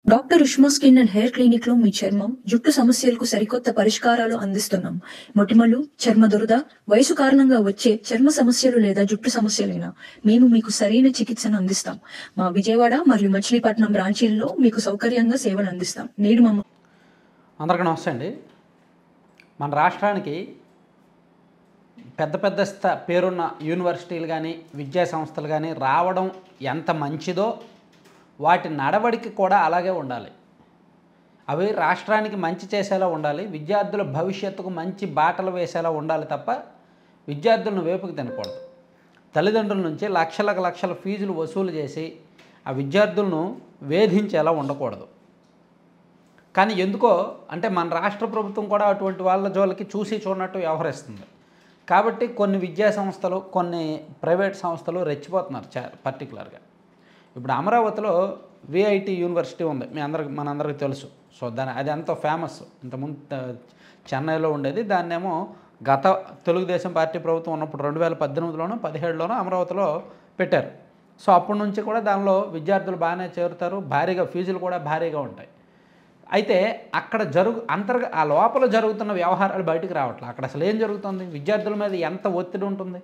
doctor Ushma skin and hair clinic లో మీ చర్మం జుట్టు సమస్యలకు సరికొత్త పరిష్కారాలు అందిస్తున్నాం మొటిమలు చర్మ దురద వయసు కారణంగా వచ్చే చర్మ సమస్యలు లేదా జుట్టు సమస్యలైనా మేము మీకు సరైన చికిత్సను అందిస్తాం మా విజయవాడ మరియు మచిలీపట్నం బ్రాంచీల్లో మీకు సౌకర్యంగా సేవలు అందిస్తాం నేడు మమ్మ అందరికీ నమస్తే అండి మన రాష్ట్రానికి పెద్ద పెద్ద స్థ పేరున్న యూనివర్సిటీలు కానీ విద్యా సంస్థలు కానీ రావడం ఎంత మంచిదో వాటి నడవడికి కూడా అలాగే ఉండాలి అవి రాష్ట్రానికి మంచి చేసేలా ఉండాలి విద్యార్థుల భవిష్యత్తుకు మంచి బాటలు వేసేలా ఉండాలి తప్ప విద్యార్థులను వేపుకు తినకూడదు తల్లిదండ్రుల నుంచి లక్షలకు లక్షల ఫీజులు వసూలు చేసి ఆ విద్యార్థులను వేధించేలా ఉండకూడదు కానీ ఎందుకో అంటే మన రాష్ట్ర ప్రభుత్వం కూడా అటువంటి వాళ్ళ జోలికి చూసి చూడనట్టు వ్యవహరిస్తుంది కాబట్టి కొన్ని విద్యా సంస్థలు కొన్ని ప్రైవేట్ సంస్థలు రెచ్చిపోతున్నారు చా పర్టికులర్గా ఇప్పుడు అమరావతిలో విఐటి యూనివర్సిటీ ఉంది మీ అందరికి మనందరికీ తెలుసు సో దాని అది ఎంతో ఫేమస్ ఇంతకుముందు ఆ, చెన్నైలో ఉండేది దాన్నేమో గత తెలుగుదేశం పార్టీ ప్రభుత్వం ఉన్నప్పుడు రెండు వేల పద్దెనిమిదిలోనో పదిహేడులోనో అమరావతిలో పెట్టారు సో అప్పటి నుంచి కూడా దానిలో విద్యార్థులు బాగానే చేరుతారు భారీగా ఫీజులు కూడా భారీగా ఉంటాయి అయితే అక్కడ జరుగు అంతర్గ ఆ లోపల జరుగుతున్న వ్యవహారాలు బయటికి రావట్లేదు అక్కడ అసలు ఏం జరుగుతుంది విద్యార్థుల మీద ఎంత ఒత్తిడి ఉంటుంది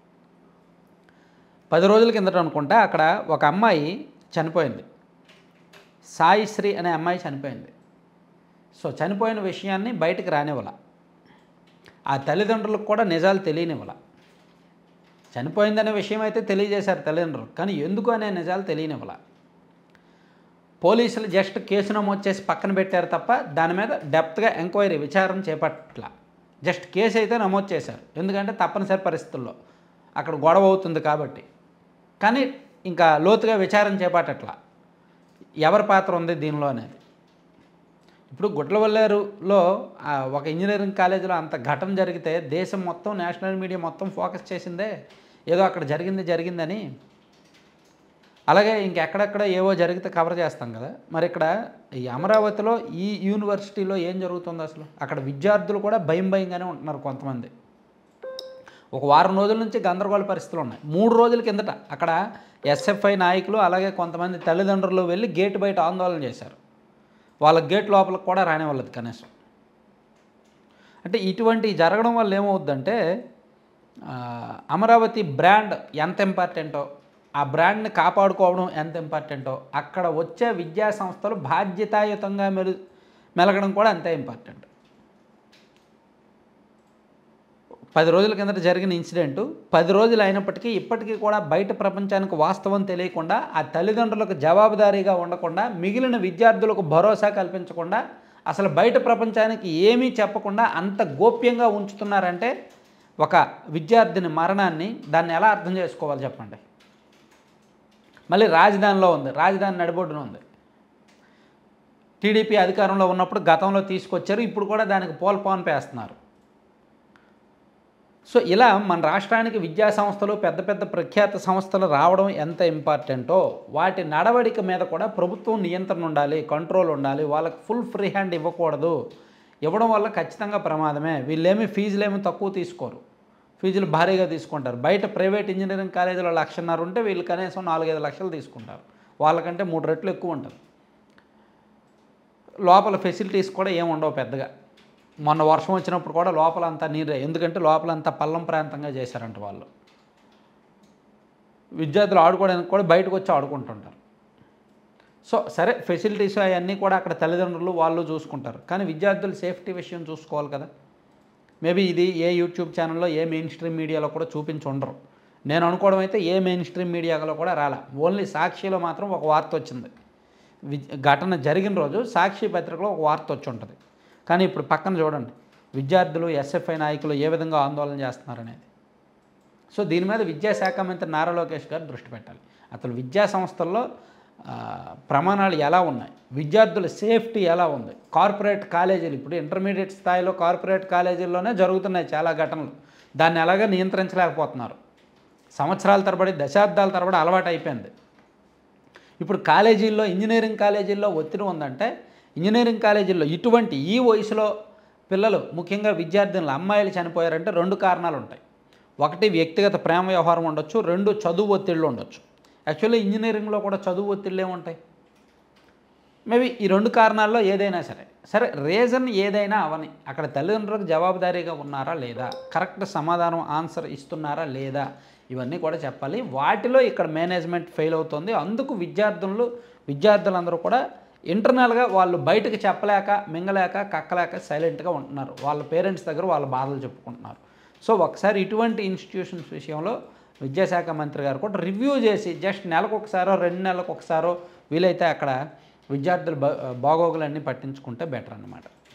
పది రోజుల కిందట అనుకుంటా అక్కడ ఒక అమ్మాయి చనిపోయింది సాయిశ్రీ అనే అమ్మాయి చనిపోయింది సో చనిపోయిన విషయాన్ని బయటికి రానివ్వాల ఆ తల్లిదండ్రులకు కూడా నిజాలు తెలియనివ్వాల చనిపోయిందనే విషయం అయితే తెలియజేశారు తల్లిదండ్రులు కానీ ఎందుకు అనే నిజాలు తెలియనివ్వాల పోలీసులు జస్ట్ కేసు నమోదు చేసి పక్కన పెట్టారు తప్ప దాని మీద డెప్త్గా ఎంక్వైరీ విచారణ చేపట్ల జస్ట్ కేసు అయితే నమోదు చేశారు ఎందుకంటే తప్పనిసరి పరిస్థితుల్లో అక్కడ గొడవ అవుతుంది కాబట్టి కానీ ఇంకా లోతుగా విచారణ చేపట్టట్ల ఎవరి పాత్ర ఉంది దీనిలో అనేది ఇప్పుడు గుడ్లవల్లేరులో ఆ, ఒక ఇంజనీరింగ్ కాలేజీలో అంత ఘటన జరిగితే దేశం మొత్తం నేషనల్ మీడియా మొత్తం ఫోకస్ చేసిందే ఏదో అక్కడ జరిగింది జరిగిందని అలాగే ఇంకెక్కడెక్కడ ఏవో జరిగితే కవర్ చేస్తాం కదా మరి ఇక్కడ ఈ అమరావతిలో ఈ యూనివర్సిటీలో ఏం జరుగుతుంది అసలు అక్కడ విద్యార్థులు కూడా భయం భయంగానే ఉంటున్నారు కొంతమంది ఒక వారం రోజుల నుంచి గందరగోళ పరిస్థితులు ఉన్నాయి మూడు రోజుల కిందట అక్కడ ఎస్ఎఫ్ఐ నాయకులు అలాగే కొంతమంది తల్లిదండ్రులు వెళ్ళి గేటు బయట ఆందోళన చేశారు వాళ్ళ గేట్ లోపలికి కూడా రానివ్వలేదు కనీసం అంటే ఇటువంటి జరగడం వల్ల ఏమవుద్దంటే ఆ, అమరావతి బ్రాండ్ ఎంత ఇంపార్టెంటో ఆ బ్రాండ్ని కాపాడుకోవడం ఎంత ఇంపార్టెంటో అక్కడ వచ్చే విద్యా సంస్థలు బాధ్యతాయుతంగా మెలు మెలగడం కూడా అంతే ఇంపార్టెంట్ పది రోజుల కిందట జరిగిన ఇన్సిడెంటు పది రోజులు అయినప్పటికీ ఇప్పటికీ కూడా బయట ప్రపంచానికి వాస్తవం తెలియకుండా ఆ తల్లిదండ్రులకు జవాబుదారీగా ఉండకుండా మిగిలిన విద్యార్థులకు భరోసా కల్పించకుండా అసలు బయట ప్రపంచానికి ఏమీ చెప్పకుండా అంత గోప్యంగా ఉంచుతున్నారంటే ఒక విద్యార్థిని మరణాన్ని దాన్ని ఎలా అర్థం చేసుకోవాలి చెప్పండి మళ్ళీ రాజధానిలో ఉంది రాజధాని నడిబొడ్డున ఉంది టీడీపీ అధికారంలో ఉన్నప్పుడు గతంలో తీసుకొచ్చారు ఇప్పుడు కూడా దానికి పోల్పాన్ పేస్తున్నారు సో ఇలా మన రాష్ట్రానికి విద్యా సంస్థలు పెద్ద పెద్ద ప్రఖ్యాత సంస్థలు రావడం ఎంత ఇంపార్టెంటో వాటి నడవడిక మీద కూడా ప్రభుత్వం నియంత్రణ ఉండాలి కంట్రోల్ ఉండాలి వాళ్ళకి ఫుల్ ఫ్రీ హ్యాండ్ ఇవ్వకూడదు ఇవ్వడం వల్ల ఖచ్చితంగా ప్రమాదమే వీళ్ళేమి ఫీజులేమి తక్కువ తీసుకోరు ఫీజులు భారీగా తీసుకుంటారు బయట ప్రైవేట్ ఇంజనీరింగ్ కాలేజీలో లక్షన్నర ఉంటే వీళ్ళు కనీసం నాలుగైదు లక్షలు తీసుకుంటారు వాళ్ళకంటే మూడు రెట్లు ఎక్కువ ఉంటుంది లోపల ఫెసిలిటీస్ కూడా ఏమి ఉండవు పెద్దగా మొన్న వర్షం వచ్చినప్పుడు కూడా లోపల అంతా నీరే ఎందుకంటే లోపల అంతా పల్లం ప్రాంతంగా చేశారంట వాళ్ళు విద్యార్థులు ఆడుకోవడానికి కూడా బయటకు వచ్చి ఆడుకుంటుంటారు సో సరే ఫెసిలిటీస్ అవన్నీ కూడా అక్కడ తల్లిదండ్రులు వాళ్ళు చూసుకుంటారు కానీ విద్యార్థుల సేఫ్టీ విషయం చూసుకోవాలి కదా మేబీ ఇది ఏ యూట్యూబ్ ఛానల్లో ఏ మెయిన్ స్ట్రీమ్ మీడియాలో కూడా చూపించి ఉండరు నేను అనుకోవడం అయితే ఏ మెయిన్ స్ట్రీమ్ మీడియాలో కూడా రాలా ఓన్లీ సాక్షిలో మాత్రం ఒక వార్త వచ్చింది వి ఘటన జరిగిన రోజు సాక్షి పత్రికలో ఒక వార్త వచ్చి ఉంటుంది కానీ ఇప్పుడు పక్కన చూడండి విద్యార్థులు ఎస్ఎఫ్ఐ నాయకులు ఏ విధంగా ఆందోళన చేస్తున్నారనేది సో దీని మీద విద్యాశాఖ మంత్రి నారా లోకేష్ గారు దృష్టి పెట్టాలి అసలు విద్యా సంస్థల్లో ఆ, ప్రమాణాలు ఎలా ఉన్నాయి విద్యార్థుల సేఫ్టీ ఎలా ఉంది కార్పొరేట్ కాలేజీలు ఇప్పుడు ఇంటర్మీడియట్ స్థాయిలో కార్పొరేట్ కాలేజీల్లోనే జరుగుతున్నాయి చాలా ఘటనలు దాన్ని ఎలాగ నియంత్రించలేకపోతున్నారు సంవత్సరాల తరబడి దశాబ్దాల తరబడి అలవాటు అయిపోయింది ఇప్పుడు కాలేజీల్లో ఇంజనీరింగ్ కాలేజీల్లో ఒత్తిడి ఉందంటే ఇంజనీరింగ్ కాలేజీల్లో ఇటువంటి ఈ వయసులో పిల్లలు ముఖ్యంగా విద్యార్థినులు అమ్మాయిలు చనిపోయారంటే రెండు కారణాలు ఉంటాయి ఒకటి వ్యక్తిగత ప్రేమ వ్యవహారం ఉండొచ్చు రెండు చదువు ఒత్తిళ్ళు ఉండొచ్చు యాక్చువల్లీ ఇంజనీరింగ్లో కూడా చదువు ఒత్తిళ్ళు ఏముంటాయి మేబీ ఈ రెండు కారణాల్లో ఏదైనా సరే సరే రీజన్ ఏదైనా అవని అక్కడ తల్లిదండ్రులకు జవాబుదారీగా ఉన్నారా లేదా కరెక్ట్ సమాధానం ఆన్సర్ ఇస్తున్నారా లేదా ఇవన్నీ కూడా చెప్పాలి వాటిలో ఇక్కడ మేనేజ్మెంట్ ఫెయిల్ అవుతుంది అందుకు విద్యార్థులు విద్యార్థులందరూ కూడా ఇంటర్నల్గా వాళ్ళు బయటకు చెప్పలేక మింగలేక కక్కలేక సైలెంట్గా ఉంటున్నారు వాళ్ళ పేరెంట్స్ దగ్గర వాళ్ళ బాధలు చెప్పుకుంటున్నారు సో ఒకసారి ఇటువంటి ఇన్స్టిట్యూషన్స్ విషయంలో విద్యాశాఖ మంత్రి గారు కూడా రివ్యూ చేసి జస్ట్ నెలకు ఒకసారో రెండు నెలలకు ఒకసారో వీలైతే అక్కడ విద్యార్థుల బా బాగోగులన్నీ పట్టించుకుంటే బెటర్ అన్నమాట